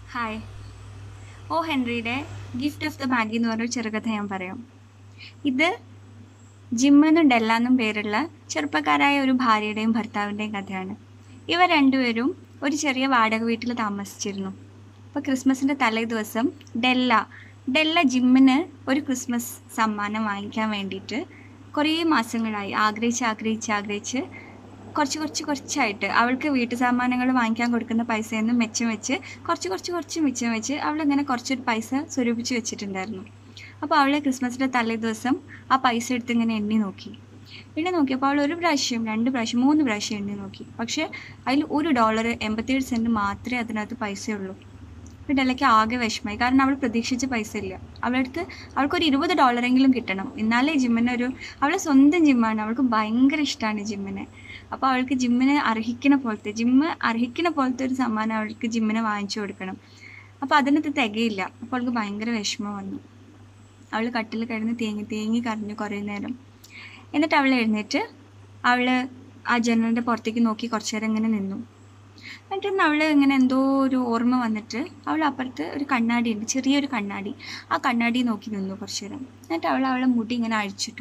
hi O ഹെൻറിയുടെ gift of the Magi എന്ന് പറഞ്ഞൊരു ചെറുകഥ ഞാൻ പറയാം ഇത് ജിമ്മെന്നും ഡെല്ലാന്നും പേരുള്ള ചെറുപ്പക്കാരായ ഒരു ഭാര്യയുടെയും ഭർത്താവിൻ്റെയും കഥയാണ് ഇവർ രണ്ടുപേരും ഒരു ചെറിയ വാടക വീട്ടിൽ താമസിച്ചിരുന്നു അപ്പോൾ ക്രിസ്മസിൻ്റെ തലേ ദിവസം ഡെല്ല ഡെല്ല ജിമ്മിന് ഒരു ക്രിസ്മസ് സമ്മാനം വാങ്ങിക്കാൻ വേണ്ടിയിട്ട് കുറേ മാസങ്ങളായി ആഗ്രഹിച്ച് ആഗ്രഹിച്ച് ആഗ്രഹിച്ച് കുറച്ച് കുറച്ച് കുറച്ചായിട്ട് അവൾക്ക് വീട്ടു സാമാനങ്ങൾ വാങ്ങിക്കാൻ കൊടുക്കുന്ന പൈസയിൽ നിന്ന് മെച്ചം വെച്ച് കുറച്ച് കുറച്ച് കുറച്ച് മിച്ചം വെച്ച് അവളിങ്ങനെ കുറച്ചൊരു പൈസ സ്വരൂപിച്ച് വെച്ചിട്ടുണ്ടായിരുന്നു അപ്പോൾ അവൾ ക്രിസ്മസിൻ്റെ തലേ ദിവസം ആ പൈസ എടുത്ത് ഇങ്ങനെ എണ്ണി നോക്കി എണ്ണി നോക്കിയപ്പോൾ അവൾ ഒരു പ്രാവശ്യം രണ്ട് പ്രാവശ്യം മൂന്ന് പ്രാവശ്യം എണ്ണി നോക്കി പക്ഷേ അതിൽ ഒരു ഡോളർ എൺപത്തിയേഴ് സെൻറ്റ് മാത്രമേ അതിനകത്ത് പൈസയുള്ളൂ അപ്പോൾ ഡെല്ലയ്ക്ക് ആകെ വിഷമമായി കാരണം അവൾ പ്രതീക്ഷിച്ച പൈസ ഇല്ല അവളടുത്ത് അവൾക്കൊരു ഇരുപത് ഡോളറെങ്കിലും കിട്ടണം എന്നാലേ ജിമ്മിന് ഒരു അവളെ സ്വന്തം ജിമ്മാണ് അവൾക്ക് ഭയങ്കര ഇഷ്ടമാണ് ജിമ്മിനെ അപ്പോൾ അവൾക്ക് ജിമ്മിന് അർഹിക്കണ പോലത്തെ ജിമ്മ് അർഹിക്കണ പോലത്തെ ഒരു സമ്മാനം അവൾക്ക് ജിമ്മിന് വാങ്ങിച്ചു കൊടുക്കണം അപ്പോൾ അതിനകത്ത് തികയില്ല അപ്പോൾ അവൾക്ക് ഭയങ്കര വിഷമം വന്നു അവൾ കട്ടിൽ കിടന്ന് തേങ്ങി തേങ്ങി കരഞ്ഞു കുറേ നേരം എന്നിട്ട് അവൾ എഴുന്നേറ്റ് അവൾ ആ ജനലിൻ്റെ പുറത്തേക്ക് നോക്കി കുറച്ച് നേരം ഇങ്ങനെ നിന്നു എന്നിട്ട് അവൾ ഇങ്ങനെ എന്തോ ഒരു ഓർമ്മ വന്നിട്ട് അവൾ അപ്പുറത്ത് ഒരു കണ്ണാടി ഉണ്ട് ചെറിയൊരു കണ്ണാടി ആ കണ്ണാടി നോക്കി നിന്നു കുറച്ച് നേരം എന്നിട്ട് അവൾ അവളെ മുടി ഇങ്ങനെ അഴിച്ചിട്ടു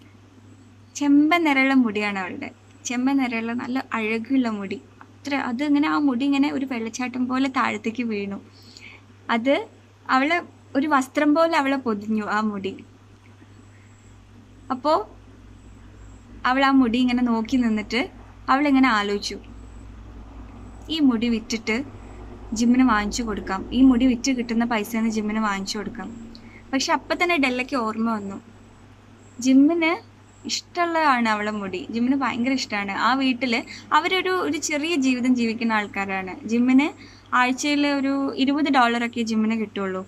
ചെമ്പൻ നിറമുള്ള മുടിയാണ് അവളുടെ ചെമ്പൻ നിറമുള്ള നല്ല അഴകുള്ള മുടി അത്ര അത് ഇങ്ങനെ ആ മുടി ഇങ്ങനെ ഒരു വെള്ളച്ചാട്ടം പോലെ താഴത്തേക്ക് വീണു അത് അവളെ ഒരു വസ്ത്രം പോലെ അവളെ പൊതിഞ്ഞു ആ മുടി അപ്പോൾ അവൾ ആ മുടി ഇങ്ങനെ നോക്കി നിന്നിട്ട് അവളിങ്ങനെ ആലോചിച്ചു ഈ മുടി വിറ്റിട്ട് ജിമ്മിന് വാങ്ങിച്ചു കൊടുക്കാം ഈ മുടി വിറ്റ് കിട്ടുന്ന പൈസ നിന്ന് ജിമ്മിന് വാങ്ങിച്ചു കൊടുക്കാം പക്ഷെ അപ്പം തന്നെ ഡെല്ലയ്ക്ക് ഓർമ്മ വന്നു ജിമ്മിന് ഇഷ്ടമുള്ളതാണ് അവളെ മുടി ജിമ്മിന് ഭയങ്കര ഇഷ്ടമാണ് ആ വീട്ടിൽ അവരൊരു ഒരു ചെറിയ ജീവിതം ജീവിക്കുന്ന ആൾക്കാരാണ് ജിമ്മിന് ആഴ്ചയിൽ ഒരു ഇരുപത് ഡോളറൊക്കെ ജിമ്മിന് കിട്ടുള്ളൂ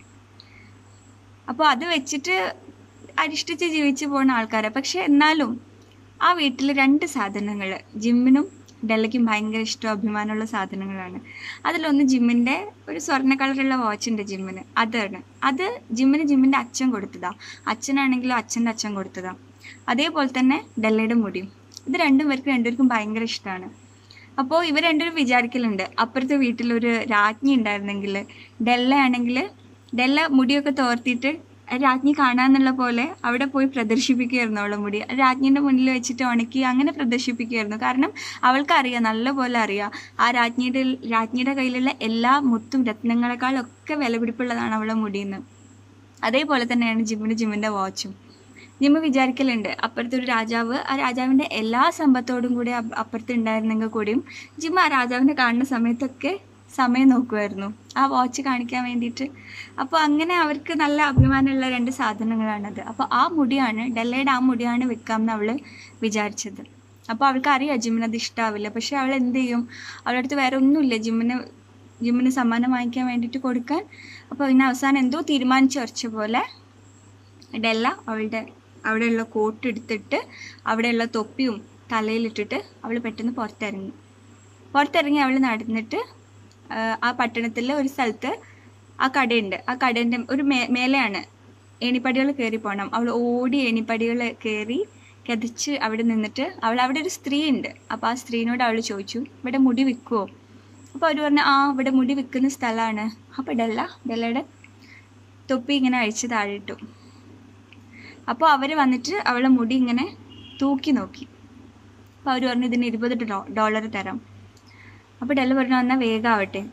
അപ്പോൾ അത് വെച്ചിട്ട് അരിഷ്ടിച്ച് ജീവിച്ചു പോകുന്ന ആൾക്കാരാണ് പക്ഷെ എന്നാലും ആ വീട്ടിൽ രണ്ട് സാധനങ്ങൾ ജിമ്മിനും ഡെല്ലയ്ക്കും ഭയങ്കര ഇഷ്ടം അഭിമാനമുള്ള സാധനങ്ങളാണ് അതിലൊന്ന് ജിമ്മിൻ്റെ ഒരു സ്വർണ്ണ കളറുള്ള വാച്ച് ഉണ്ട് ജിമ്മിന് അതാണ് അത് ജിമ്മിന് ജിമ്മിൻ്റെ അച്ഛൻ കൊടുത്തതാ അച്ഛനാണെങ്കിലും അച്ഛൻ്റെ അച്ഛൻ കൊടുത്തതാ അതേപോലെ തന്നെ ഡെല്ലയുടെ മുടിയും ഇത് രണ്ടും പേർക്ക് രണ്ടുപേർക്കും ഭയങ്കര ഇഷ്ടമാണ് അപ്പോൾ ഇവർ രണ്ടുപേരും വിചാരിക്കലുണ്ട് അപ്പുറത്തെ വീട്ടിലൊരു രാജ്ഞി ഉണ്ടായിരുന്നെങ്കിൽ ഡെല്ല ആണെങ്കിൽ ഡെല്ല മുടിയൊക്കെ തോർത്തിയിട്ട് രാജ്ഞി കാണാന്നുള്ള പോലെ അവിടെ പോയി പ്രദർശിപ്പിക്കുമായിരുന്നു അവളെ മുടി രാജ്ഞിൻ്റെ മുന്നിൽ വെച്ചിട്ട് ഉണക്കി അങ്ങനെ പ്രദർശിപ്പിക്കുമായിരുന്നു കാരണം അവൾക്കറിയാം നല്ലപോലെ അറിയാം ആ രാജ്ഞിയുടെ രാജ്ഞിയുടെ കയ്യിലുള്ള എല്ലാ മുത്തും രത്നങ്ങളെക്കാളൊക്കെ വിലപിടിപ്പുള്ളതാണ് അവളെ മുടിയെന്ന് അതേപോലെ തന്നെയാണ് ജിമ്മിന് ജിമ്മിൻ്റെ വാച്ചും ജിമ്മ് വിചാരിക്കലുണ്ട് അപ്പുറത്തെ ഒരു രാജാവ് ആ രാജാവിൻ്റെ എല്ലാ സമ്പത്തോടും കൂടി അപ്പുറത്ത് ഉണ്ടായിരുന്നെങ്കിൽ കൂടിയും ജിമ്മ് ആ രാജാവിനെ കാണുന്ന സമയത്തൊക്കെ സമയം നോക്കുമായിരുന്നു ആ വാച്ച് കാണിക്കാൻ വേണ്ടിയിട്ട് അപ്പോൾ അങ്ങനെ അവർക്ക് നല്ല അഭിമാനമുള്ള രണ്ട് സാധനങ്ങളാണത് അപ്പോൾ ആ മുടിയാണ് ഡെല്ലയുടെ ആ മുടിയാണ് വിൽക്കാമെന്ന് അവൾ വിചാരിച്ചത് അപ്പോൾ അവൾക്ക് അറിയാം ജിമ്മിന് അത് ഇഷ്ടാവില്ല പക്ഷെ അവൾ എന്ത് ചെയ്യും അവളുടെ അടുത്ത് വേറെ ഒന്നുമില്ല ജിമ്മിന് ജിമ്മിന് സമ്മാനം വാങ്ങിക്കാൻ വേണ്ടിയിട്ട് കൊടുക്കാൻ അപ്പോൾ പിന്നെ അവസാനം എന്തോ തീരുമാനിച്ചു വരച്ച പോലെ ഡെല്ല അവളുടെ അവിടെയുള്ള കോട്ട് എടുത്തിട്ട് അവിടെയുള്ള തൊപ്പിയും തലയിലിട്ടിട്ട് അവൾ പെട്ടെന്ന് പുറത്തിറങ്ങി പുറത്തിറങ്ങി അവൾ നടന്നിട്ട് ആ പട്ടണത്തിൽ ഒരു സ്ഥലത്ത് ആ കടയുണ്ട് ആ കടേൻ്റെ ഒരു മേ മേലെയാണ് ഏണിപ്പടികൾ കയറി പോകണം അവൾ ഓടി ഏണിപ്പടികൾ കയറി കതിച്ച് അവിടെ നിന്നിട്ട് അവൾ അവിടെ ഒരു സ്ത്രീ ഉണ്ട് അപ്പോൾ ആ സ്ത്രീനോട് അവൾ ചോദിച്ചു ഇവിടെ മുടി വിൽക്കുമോ അപ്പോൾ അവർ പറഞ്ഞു ആ ഇവിടെ മുടി വിൽക്കുന്ന സ്ഥലമാണ് അപ്പോൾ ഡെല്ല ഡെല്ലയുടെ തൊപ്പി ഇങ്ങനെ അഴിച്ച് താഴെയിട്ടു അപ്പോൾ അവർ വന്നിട്ട് അവളെ മുടി ഇങ്ങനെ തൂക്കി നോക്കി അപ്പോൾ അവർ പറഞ്ഞു ഇതിന് ഇരുപത് ഡോളർ തരാം അപ്പോൾ ഡെല്ല പറഞ്ഞു എന്നാൽ വേഗം ആവട്ടെ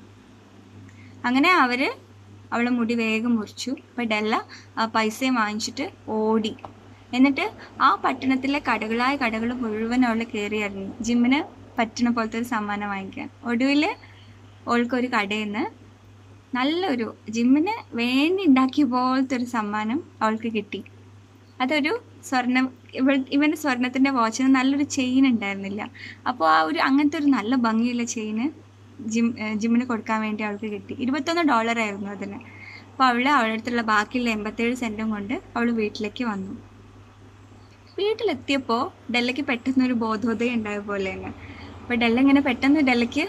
അങ്ങനെ അവർ അവളെ മുടി വേഗം മുറിച്ചു അപ്പോൾ ഡെല്ല ആ പൈസയും വാങ്ങിച്ചിട്ട് ഓടി എന്നിട്ട് ആ പട്ടണത്തിലെ കടകളായ കടകൾ മുഴുവൻ അവൾ കയറി ഇറങ്ങി ജിമ്മിന് പറ്റണ പോലത്തെ ഒരു സമ്മാനം വാങ്ങിക്കാൻ ഒടുവിൽ അവൾക്കൊരു കടയിൽ നിന്ന് നല്ലൊരു ജിമ്മിന് വേണ്ടി ഉണ്ടാക്കിയ പോലത്തെ ഒരു സമ്മാനം അവൾക്ക് കിട്ടി അതൊരു സ്വർണം ഇവൾ ഇവൻ്റെ സ്വർണത്തിൻ്റെ വാച്ചിന് നല്ലൊരു ചെയിൻ ഉണ്ടായിരുന്നില്ല അപ്പോൾ ആ ഒരു അങ്ങനത്തെ ഒരു നല്ല ഭംഗിയുള്ള ചെയിന് ജിം ജിമ്മിന് കൊടുക്കാൻ വേണ്ടി അവൾക്ക് കിട്ടി ഇരുപത്തൊന്ന് ഡോളറായിരുന്നു അതിന് അപ്പോൾ അവൾ അവളുടെ അടുത്തുള്ള ബാക്കിയുള്ള എൺപത്തേഴ് സെൻറ്റും കൊണ്ട് അവൾ വീട്ടിലേക്ക് വന്നു വീട്ടിലെത്തിയപ്പോൾ ഡെല്ലയ്ക്ക് പെട്ടെന്നൊരു ബോധോദയം ഉണ്ടായ പോലെ തന്നെ അപ്പോൾ ഡെല്ല ഇങ്ങനെ പെട്ടെന്ന് ഡെല്ലയ്ക്ക്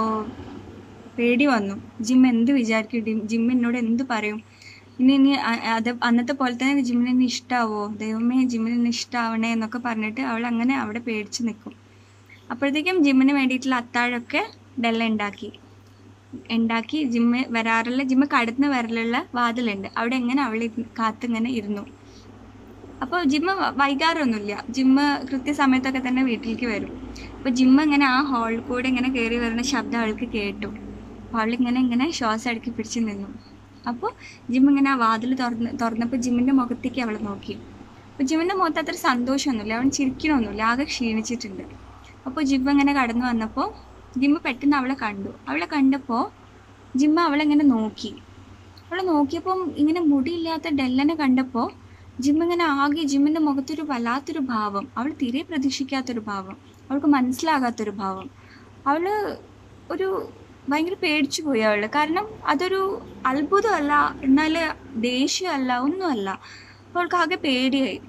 പേടി വന്നു ജിം എന്ത് വിചാരിക്കും ജിം എന്നോട് എന്ത് പറയും ഇനി ഇനി അത് അന്നത്തെ പോലെ തന്നെ ജിമ്മിന് എന്നെ ഇഷ്ടാവോ ദൈവമേ ജിമ്മിന് എന്നെ ഇഷ്ടാവണേ എന്നൊക്കെ പറഞ്ഞിട്ട് അവൾ അങ്ങനെ അവിടെ പേടിച്ച് നിൽക്കും അപ്പോഴത്തേക്കും ജിമ്മിന് വേണ്ടിയിട്ടുള്ള അത്താഴമൊക്കെ ഡെല്ല ഉണ്ടാക്കി ഉണ്ടാക്കി ജിമ്മ് വരാറുള്ള ജിമ്മ് കടന്ന് വരലുള്ള വാതിലുണ്ട് അവിടെ എങ്ങനെ അവൾ കാത്തിങ്ങനെ ഇരുന്നു അപ്പോൾ ജിമ്മ് വൈകാറൊന്നുമില്ല ജിമ്മ് കൃത്യസമയത്തൊക്കെ തന്നെ വീട്ടിലേക്ക് വരും അപ്പോൾ ജിമ്മ് ഇങ്ങനെ ആ ഹാളിൽ കൂടെ ഇങ്ങനെ കയറി വരുന്ന ശബ്ദം അവൾക്ക് കേട്ടു അപ്പോൾ അവളിങ്ങനെ ഇങ്ങനെ ശ്വാസം അടുക്കി പിടിച്ച് നിന്നു അപ്പോൾ ജിമ്മ് ഇങ്ങനെ ആ വാതിൽ തുറന്ന് തുറന്നപ്പോൾ ജിമ്മിൻ്റെ മുഖത്തേക്ക് അവൾ നോക്കി അപ്പോൾ ജിമ്മിൻ്റെ മുഖത്ത് അത്ര സന്തോഷമൊന്നുമില്ല അവൻ ചിരിക്കണമൊന്നുമില്ല ആകെ ക്ഷീണിച്ചിട്ടുണ്ട് അപ്പോൾ ജിമ്മ് ഇങ്ങനെ കടന്നു വന്നപ്പോൾ ജിമ്മ് പെട്ടെന്ന് അവളെ കണ്ടു അവളെ കണ്ടപ്പോൾ ജിമ്മ അവളെ ഇങ്ങനെ നോക്കി അവളെ നോക്കിയപ്പം ഇങ്ങനെ മുടിയില്ലാത്ത ഡെല്ലനെ കണ്ടപ്പോൾ ജിം ഇങ്ങനെ ആകെ ജിമ്മിൻ്റെ മുഖത്തൊരു വല്ലാത്തൊരു ഭാവം അവൾ തീരെ പ്രതീക്ഷിക്കാത്തൊരു ഭാവം അവൾക്ക് മനസ്സിലാകാത്തൊരു ഭാവം അവൾ ഒരു ഭയങ്കര പേടിച്ചു പോയി അവൾ കാരണം അതൊരു അത്ഭുതമല്ല എന്നാൽ ദേഷ്യമല്ല ഒന്നുമല്ല അപ്പോൾ അവൾക്ക് ആകെ പേടിയായി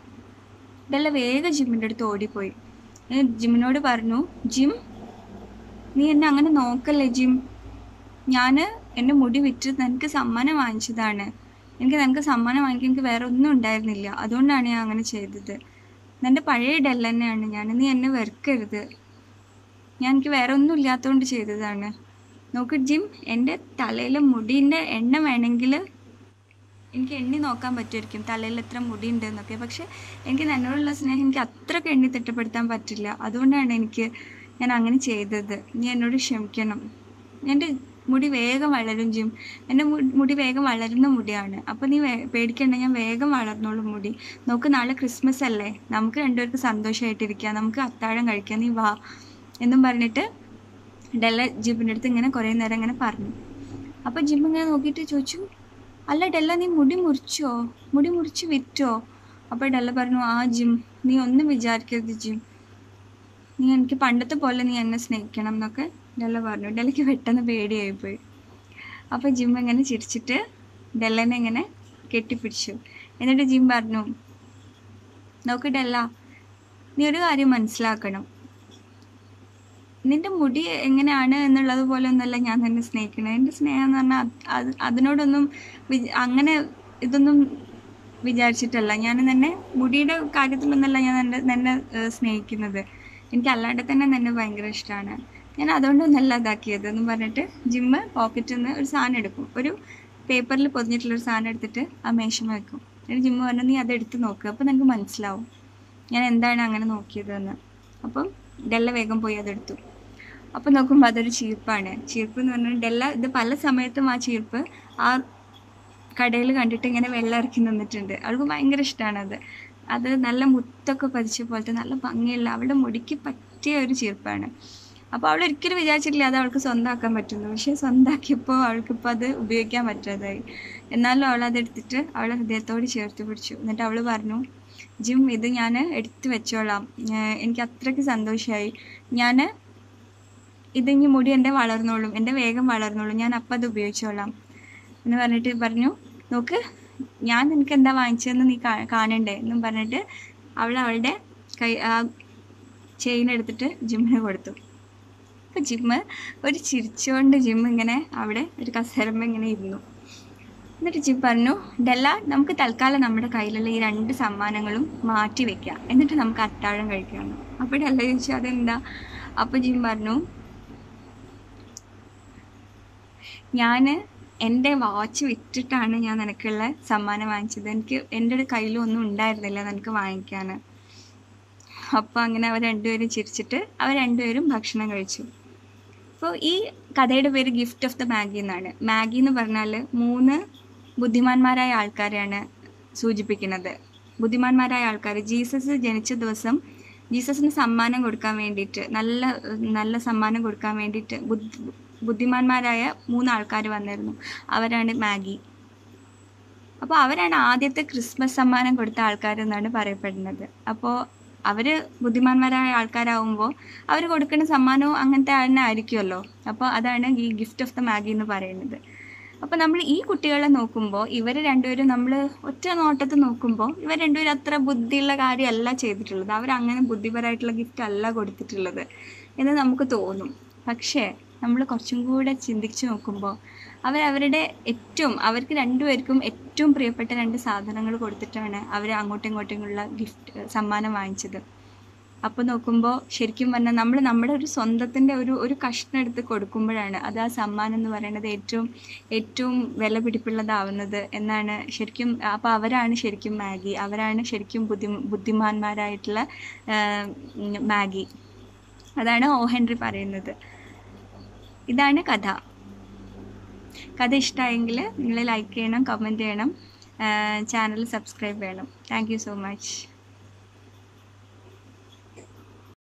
ഡെല്ല വേഗം ജിമ്മിൻ്റെ അടുത്ത് ഓടിപ്പോയി എന്നിട്ട് ജിമ്മിനോട് പറഞ്ഞു ജിം നീ എന്നെ അങ്ങനെ നോക്കല്ലേ ജിം ഞാൻ എൻ്റെ മുടി വിറ്റ് നിനക്ക് സമ്മാനം വാങ്ങിച്ചതാണ് എനിക്ക് നിനക്ക് സമ്മാനം വാങ്ങിക്കാൻ എനിക്ക് വേറെ ഒന്നും ഉണ്ടായിരുന്നില്ല അതുകൊണ്ടാണ് ഞാൻ അങ്ങനെ ചെയ്തത് നിൻ്റെ പഴയ ഡെല്ല തന്നെയാണ് ഞാൻ നീ എന്നെ വെറുക്കരുത് ഞാൻ എനിക്ക് വേറെ ഒന്നും ഇല്ലാത്തതുകൊണ്ട് ചെയ്തതാണ് നോക്ക് ജിം എൻ്റെ തലയിലെ മുടീൻ്റെ എണ്ണ വേണമെങ്കിൽ എനിക്ക് എണ്ണി നോക്കാൻ പറ്റുമായിരിക്കും തലയിൽ എത്ര മുടി ഉണ്ട് എന്നൊക്കെ പക്ഷെ എനിക്ക് എന്നോടുള്ള സ്നേഹം എനിക്ക് അത്രയ്ക്ക് എണ്ണി തിട്ടപ്പെടുത്താൻ പറ്റില്ല അതുകൊണ്ടാണ് എനിക്ക് ഞാൻ അങ്ങനെ ചെയ്തത് നീ എന്നോട് ക്ഷമിക്കണം എൻ്റെ മുടി വേഗം വളരും ജിം എൻ്റെ മു- മുടി വേഗം വളരുന്ന മുടിയാണ് അപ്പോൾ നീ വേ- പേടിക്കണ്ട ഞാൻ വേഗം വളർന്നോളൂ മുടി നോക്ക് നാളെ ക്രിസ്മസ് അല്ലേ നമുക്ക് രണ്ടുപേർക്ക് സന്തോഷമായിട്ടിരിക്കാം നമുക്ക് അത്താഴം കഴിക്കാം നീ വാ എന്നും പറഞ്ഞിട്ട് ഡെല്ല ജിമ്മിൻ്റെ അടുത്ത് ഇങ്ങനെ കുറേ നേരം ഇങ്ങനെ പറഞ്ഞു അപ്പോൾ ജിം ഇങ്ങനെ നോക്കിയിട്ട് ചോദിച്ചു അല്ല ഡെല്ല നീ മുടി മുറിച്ചോ മുടി മുറിച്ച് വിറ്റോ അപ്പോൾ ഡെല്ല പറഞ്ഞു ആ ജിം നീ ഒന്നും വിചാരിക്കരുത് ജിം നീ എനിക്ക് പണ്ടത്തെ പോലെ നീ എന്നെ സ്നേഹിക്കണം എന്നൊക്കെ ഡെല്ല പറഞ്ഞു ഡെല്ലയ്ക്ക് പെട്ടെന്ന് പേടിയായിപ്പോയി അപ്പോൾ ജിം ഇങ്ങനെ ചിരിച്ചിട്ട് ഡെല്ലനെ ഇങ്ങനെ കെട്ടിപ്പിടിച്ചു എന്നിട്ട് ജിം പറഞ്ഞു നോക്ക് ഡെല്ല നീ ഒരു കാര്യം മനസ്സിലാക്കണം നിന്റെ മുടി എങ്ങനെയാണ് എന്നുള്ളത് പോലെ ഒന്നല്ല ഞാൻ നിന്നെ സ്നേഹിക്കണത് എൻ്റെ സ്നേഹം എന്ന് പറഞ്ഞാൽ അത് അത് അതിനോടൊന്നും വിച- അങ്ങനെ ഇതൊന്നും വിചാരിച്ചിട്ടല്ല ഞാൻ നിന്നെ മുടിയുടെ കാര്യത്തിലൊന്നല്ല ഞാൻ നിന്നെ നിന്നെ ഏഹ്, സ്നേഹിക്കുന്നത് എനിക്ക് അല്ലാണ്ട് തന്നെ നിന്നെ ഭയങ്കര ഇഷ്ടമാണ് ഞാൻ അതുകൊണ്ടൊന്നല്ല ഇതാക്കിയത് എന്ന് പറഞ്ഞിട്ട് ജിമ്മ് പോക്കറ്റിൽ നിന്ന് ഒരു സാധനം എടുക്കും ഒരു പേപ്പറിൽ പൊതിഞ്ഞിട്ടുള്ളൊരു സാധനം എടുത്തിട്ട് ആ മേശമ വെക്കും എന്നിട്ട് ജിമ്മ് പറഞ്ഞു നീ അതെടുത്ത് നോക്കുക അപ്പോൾ നിനക്ക് മനസ്സിലാവും ഞാൻ എന്താണ് അങ്ങനെ നോക്കിയതെന്ന് അപ്പം ഡെല്ല വേഗം പോയി അതെടുത്തു അപ്പം നോക്കുമ്പോൾ അതൊരു ചീർപ്പാണ് ചീർപ്പ് എന്ന് പറഞ്ഞാൽ ഡെല്ല ഇത് പല സമയത്തും ആ ചീർപ്പ് ആ കടയിൽ കണ്ടിട്ട് ഇങ്ങനെ വെള്ളം ഇറക്കി നിന്നിട്ടുണ്ട് അവൾക്ക് ഭയങ്കര ഇഷ്ടമാണ് അത് അത് നല്ല മുത്തൊക്കെ പതിച്ച പോലത്തെ നല്ല ഭംഗിയുള്ള അവളുടെ മുടിക്ക് പറ്റിയ ഒരു ചീർപ്പാണ് അപ്പോൾ അവൾ ഒരിക്കലും വിചാരിച്ചിട്ടില്ല അത് അവൾക്ക് സ്വന്തമാക്കാൻ പറ്റുന്നു പക്ഷേ സ്വന്തമാക്കിയപ്പോൾ അവൾക്കിപ്പോൾ അത് ഉപയോഗിക്കാൻ പറ്റാതായി എന്നാലും അവൾ അതെടുത്തിട്ട് അവളെ ഹൃദയത്തോട് ചേർത്ത് പിടിച്ചു എന്നിട്ട് അവൾ പറഞ്ഞു ജിം ഇത് ഞാൻ എടുത്ത് വെച്ചോളാം ഏർ എനിക്ക് അത്രയ്ക്ക് സന്തോഷമായി ഞാൻ ഇത് ഇനി മുടി എൻ്റെ വളർന്നോളും എൻ്റെ വേഗം വളർന്നോളും ഞാൻ അപ്പം അത് ഉപയോഗിച്ചോളാം എന്ന് പറഞ്ഞിട്ട് പറഞ്ഞു നോക്ക് ഞാൻ നിനക്ക് എന്താ വാങ്ങിച്ചതെന്ന് നീ കാ- കാണണ്ടേ എന്നും പറഞ്ഞിട്ട് അവൾ അവളുടെ കൈ ആ ചെയിൻ എടുത്തിട്ട് ജിമ്മിന് കൊടുത്തു അപ്പോൾ ജിമ്മ് ഒരു ചിരിച്ചുകൊണ്ട് ജിമ്മ് ഇങ്ങനെ അവിടെ ഒരു കസേരമ്മ ഇങ്ങനെ ഇരുന്നു എന്നിട്ട് ജിം പറഞ്ഞു ഡെല്ല നമുക്ക് തൽക്കാലം നമ്മുടെ കയ്യിലുള്ള ഈ രണ്ട് സമ്മാനങ്ങളും മാറ്റി വെക്കാം എന്നിട്ട് നമുക്ക് അത്താഴം കഴിക്കാമെന്ന് അപ്പോൾ ഡെല്ല ചോദിച്ചു അതെന്താ അപ്പോൾ ജിം പറഞ്ഞു ഞാൻ എൻ്റെ വാച്ച് വിറ്റിട്ടാണ് ഞാൻ നിനക്കുള്ള സമ്മാനം വാങ്ങിച്ചത് എനിക്ക് എൻ്റെ കയ്യിലും ഒന്നും ഉണ്ടായിരുന്നില്ല നിനക്ക് വാങ്ങിക്കാൻ അപ്പോൾ അങ്ങനെ അവർ രണ്ടുപേരും ചിരിച്ചിട്ട് അവർ രണ്ടുപേരും ഭക്ഷണം കഴിച്ചു അപ്പോൾ ഈ കഥയുടെ പേര് ഗിഫ്റ്റ് ഓഫ് ദ മാഗി എന്നാണ് മാഗി എന്ന് പറഞ്ഞാൽ മൂന്ന് ബുദ്ധിമാന്മാരായ ആൾക്കാരെയാണ് സൂചിപ്പിക്കുന്നത് ബുദ്ധിമാന്മാരായ ആൾക്കാർ ജീസസ് ജനിച്ച ദിവസം ജീസസിന് സമ്മാനം കൊടുക്കാൻ വേണ്ടിയിട്ട് നല്ല നല്ല സമ്മാനം കൊടുക്കാൻ വേണ്ടിയിട്ട് ബുദ്ധി ബുദ്ധിമാന്മാരായ മൂന്ന് ആൾക്കാർ വന്നിരുന്നു അവരാണ് മാഗി അപ്പോൾ അവരാണ് ആദ്യത്തെ ക്രിസ്മസ് സമ്മാനം കൊടുത്ത ആൾക്കാരെന്നാണ് പറയപ്പെടുന്നത് അപ്പോൾ അവർ ബുദ്ധിമാന്മാരായ ആൾക്കാരാവുമ്പോൾ അവർ കൊടുക്കുന്ന സമ്മാനവും അങ്ങനത്തെ തന്നെ ആയിരിക്കുമല്ലോ അപ്പോൾ അതാണ് ഈ ഗിഫ്റ്റ് ഓഫ് ദ മാഗി എന്ന് പറയുന്നത് അപ്പോൾ നമ്മൾ ഈ കുട്ടികളെ നോക്കുമ്പോൾ ഇവർ രണ്ടുപേരും നമ്മൾ ഒറ്റ നോട്ടത്തിൽ നോക്കുമ്പോൾ ഇവർ രണ്ടുപേരും അത്ര ബുദ്ധിയുള്ള കാര്യമല്ല ചെയ്തിട്ടുള്ളത് അവർ അങ്ങനെ ബുദ്ധിപരമായിട്ടുള്ള ഗിഫ്റ്റ് അല്ല കൊടുത്തിട്ടുള്ളത് എന്ന് നമുക്ക് തോന്നും പക്ഷേ നമ്മൾ കുറച്ചും കൂടെ ചിന്തിച്ച് നോക്കുമ്പോൾ അവർ അവരുടെ ഏറ്റവും അവർക്ക് രണ്ടുപേർക്കും ഏറ്റവും പ്രിയപ്പെട്ട രണ്ട് സാധനങ്ങൾ കൊടുത്തിട്ടാണ് അവർ അങ്ങോട്ടും ഇങ്ങോട്ടുമുള്ള ഗിഫ്റ്റ് സമ്മാനം വാങ്ങിച്ചത് അപ്പോൾ നോക്കുമ്പോൾ ശരിക്കും പറഞ്ഞാൽ നമ്മൾ നമ്മുടെ ഒരു സ്വന്തത്തിൻ്റെ ഒരു ഒരു കഷ്ണം എടുത്ത് കൊടുക്കുമ്പോഴാണ് അത് ആ സമ്മാനം എന്ന് പറയുന്നത് ഏറ്റവും ഏറ്റവും വില പിടിപ്പുള്ളതാവുന്നത് എന്നാണ് ശരിക്കും അപ്പോൾ അവരാണ് ശരിക്കും മാഗി അവരാണ് ശരിക്കും ബുദ്ധി ബുദ്ധിമാന്മാരായിട്ടുള്ള ആ, ഉം, മാഗി അതാണ് ഓ ഹെൻറി പറയുന്നത് ഇതാണ് കഥ കഥ ഇഷ്ടമായെങ്കിൽ നിങ്ങൾ ലൈക്ക് ചെയ്യണം കമൻറ്റ് ചെയ്യണം ചാനൽ സബ്സ്ക്രൈബ് ചെയ്യണം താങ്ക് യു സോ മച്ച്